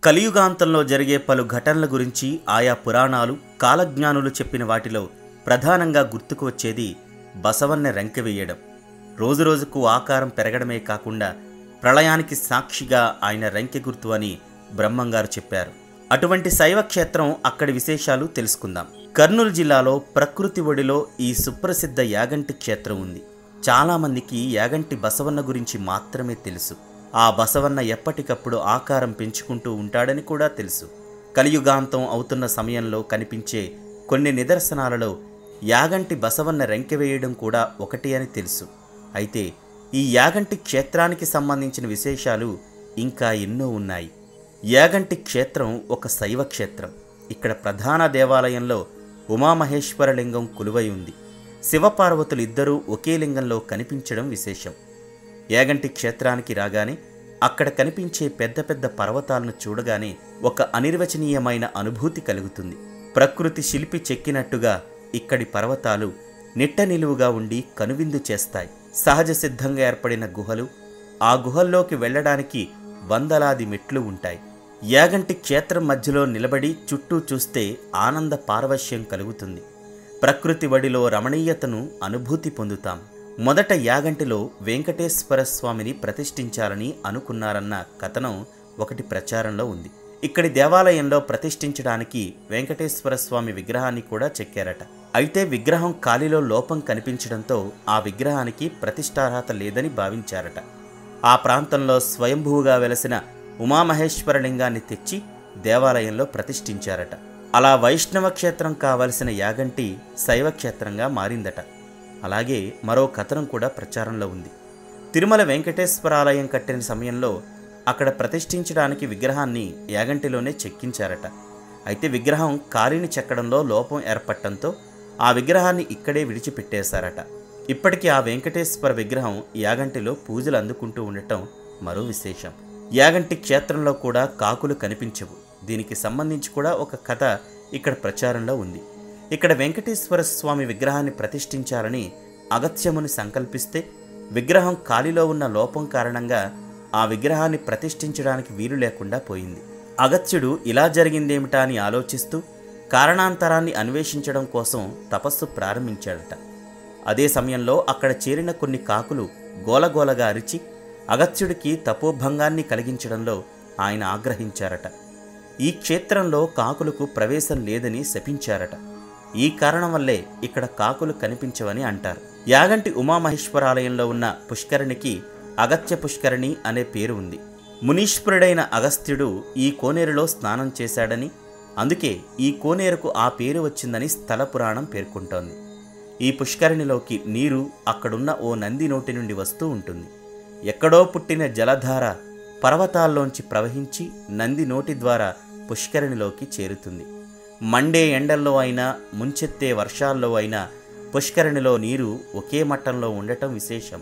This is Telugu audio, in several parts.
కలియుగాంతంలో జరిగే పలు ఘటనల గురించి ఆయా పురాణాలు కాలజ్ఞానులు చెప్పిన వాటిలో ప్రధానంగా గుర్తుకు వచ్చేది బసవన్న రెంకెవేయడం రోజురోజుకు ఆకారం పెరగడమే కాకుండా ప్రళయానికి సాక్షిగా ఆయన రెంకె గుర్తు అని బ్రహ్మంగారు చెప్పారు అటువంటి శైవ క్షేత్రం అక్కడి విశేషాలు తెలుసుకుందాం కర్నూలు జిల్లాలో ప్రకృతి ఒడిలో ఈ సుప్రసిద్ధ యాగంటి క్షేత్రం ఉంది చాలామందికి యాగంటి బసవన్న గురించి మాత్రమే తెలుసు ఆ బసవన్న ఎప్పటికప్పుడు ఆకారం పెంచుకుంటూ ఉంటాడని కూడా తెలుసు కలియుగాంతం అవుతున్న సమయంలో కనిపించే కొన్ని నిదర్శనాలలో యాగంటి బసవన్న రెంకెవేయడం కూడా ఒకటి అని తెలుసు అయితే ఈ యాగంటి క్షేత్రానికి సంబంధించిన విశేషాలు ఇంకా ఎన్నో ఉన్నాయి యాగంటి క్షేత్రం ఒక శైవ క్షేత్రం ఇక్కడ ప్రధాన దేవాలయంలో ఉమామహేశ్వర లింగం కొలువై ఉంది శివపార్వతులు ఇద్దరూ ఒకే లింగంలో కనిపించడం విశేషం యాగంటి క్షేత్రానికి రాగానే అక్కడ కనిపించే పెద్ద పెద్ద పర్వతాలను చూడగానే ఒక అనిర్వచనీయమైన అనుభూతి కలుగుతుంది ప్రకృతి శిల్పి చెక్కినట్టుగా ఇక్కడి పర్వతాలు నిట్ట నిలువుగా ఉండి కనువిందు చేస్తాయి సహజ సిద్ధంగా ఏర్పడిన గుహలు ఆ గుహల్లోకి వెళ్ళడానికి వందలాది మెట్లు ఉంటాయి యాగంటి క్షేత్రం మధ్యలో నిలబడి చుట్టూ చూస్తే ఆనంద పారవశ్యం కలుగుతుంది ప్రకృతి వడిలో రమణీయతను అనుభూతి పొందుతాం మొదట యాగంటిలో వెంకటేశ్వర స్వామిని ప్రతిష్ఠించాలని అనుకున్నారన్న కథనం ఒకటి ప్రచారంలో ఉంది ఇక్కడి దేవాలయంలో ప్రతిష్ఠించడానికి వెంకటేశ్వర స్వామి విగ్రహాన్ని కూడా చెక్కారట అయితే విగ్రహం కాలిలో లోపం కనిపించడంతో ఆ విగ్రహానికి ప్రతిష్టార్హత లేదని భావించారట ఆ ప్రాంతంలో స్వయంభూగా వెలసిన ఉమామహేశ్వర లింగాన్ని తెచ్చి దేవాలయంలో ప్రతిష్ఠించారట అలా వైష్ణవ క్షేత్రం కావలసిన యాగంటి శైవ క్షేత్రంగా మారిందట అలాగే మరో కథనం కూడా ప్రచారంలో ఉంది తిరుమల వెంకటేశ్వరాలయం కట్టిన సమయంలో అక్కడ ప్రతిష్ఠించడానికి విగ్రహాన్ని యాగంటిలోనే చెక్కించారట అయితే విగ్రహం కాలిని చెక్కడంలో లోపం ఏర్పడటంతో ఆ విగ్రహాన్ని ఇక్కడే విడిచిపెట్టేశారట ఇప్పటికీ ఆ వెంకటేశ్వర విగ్రహం యాగంటిలో పూజలు అందుకుంటూ ఉండటం మరో విశేషం యాగంటి క్షేత్రంలో కూడా కాకులు కనిపించవు దీనికి సంబంధించి కూడా ఒక కథ ఇక్కడ ప్రచారంలో ఉంది ఇక్కడ వెంకటేశ్వర స్వామి విగ్రహాన్ని ప్రతిష్ఠించాలని అగత్యముని సంకల్పిస్తే విగ్రహం కాలిలో ఉన్న లోపం కారణంగా ఆ విగ్రహాన్ని ప్రతిష్ఠించడానికి వీలు లేకుండా పోయింది అగత్యుడు ఇలా జరిగిందేమిటా అని ఆలోచిస్తూ కారణాంతరాన్ని అన్వేషించడం కోసం తపస్సు ప్రారంభించాడట అదే సమయంలో అక్కడ చేరిన కొన్ని కాకులు గోలగోలగా అరిచి అగత్యుడికి తపోభంగాన్ని కలిగించడంలో ఆయన ఆగ్రహించారట ఈ క్షేత్రంలో కాకులకు ప్రవేశం లేదని శపించారట ఈ కారణం వల్లే ఇక్కడ కాకులు కనిపించవని అంటారు యాగంటి ఉమామహేశ్వరాలయంలో ఉన్న పుష్కరిణికి అగత్య పుష్కరిణి అనే పేరు ఉంది మునీశ్వరుడైన అగస్త్యుడు ఈ కోనేరులో స్నానం చేశాడని అందుకే ఈ కోనేరుకు ఆ పేరు వచ్చిందని స్థల పురాణం పేర్కొంటోంది ఈ పుష్కరిణిలోకి నీరు అక్కడున్న ఓ నంది నోటి నుండి వస్తూ ఉంటుంది ఎక్కడో పుట్టిన జలధార పర్వతాల్లోంచి ప్రవహించి నంది నోటి ద్వారా పుష్కరిణిలోకి చేరుతుంది మండే ఎండల్లో అయినా ముంచెత్తే వర్షాల్లో అయినా పుష్కరిణిలో నీరు ఒకే మట్టంలో ఉండటం విశేషం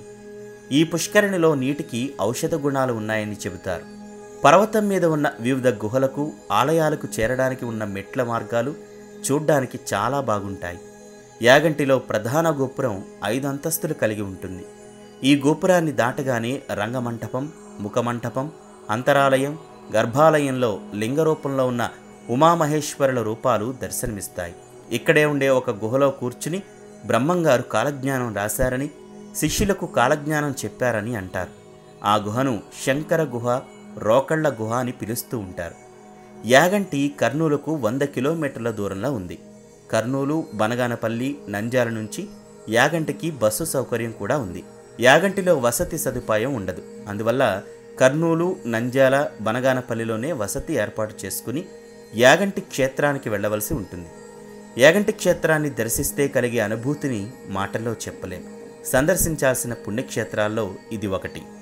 ఈ పుష్కరిణిలో నీటికి ఔషధ గుణాలు ఉన్నాయని చెబుతారు పర్వతం మీద ఉన్న వివిధ గుహలకు ఆలయాలకు చేరడానికి ఉన్న మెట్ల మార్గాలు చూడ్డానికి చాలా బాగుంటాయి యాగంటిలో ప్రధాన గోపురం ఐదు అంతస్తులు కలిగి ఉంటుంది ఈ గోపురాన్ని దాటగానే రంగమంటపం ముఖమంటపం అంతరాలయం గర్భాలయంలో లింగరూపంలో ఉన్న ఉమామహేశ్వరుల రూపాలు దర్శనమిస్తాయి ఇక్కడే ఉండే ఒక గుహలో కూర్చుని బ్రహ్మంగారు కాలజ్ఞానం రాశారని శిష్యులకు కాలజ్ఞానం చెప్పారని అంటారు ఆ గుహను శంకర గుహ రోకళ్ల గుహ అని పిలుస్తూ ఉంటారు యాగంటి కర్నూలుకు వంద కిలోమీటర్ల దూరంలో ఉంది కర్నూలు బనగానపల్లి నంద్యాల నుంచి యాగంటికి బస్సు సౌకర్యం కూడా ఉంది యాగంటిలో వసతి సదుపాయం ఉండదు అందువల్ల కర్నూలు నంద్యాల బనగానపల్లిలోనే వసతి ఏర్పాటు చేసుకుని యాగంటి క్షేత్రానికి వెళ్ళవలసి ఉంటుంది యాగంటి క్షేత్రాన్ని దర్శిస్తే కలిగే అనుభూతిని మాటల్లో చెప్పలేం సందర్శించాల్సిన పుణ్యక్షేత్రాల్లో ఇది ఒకటి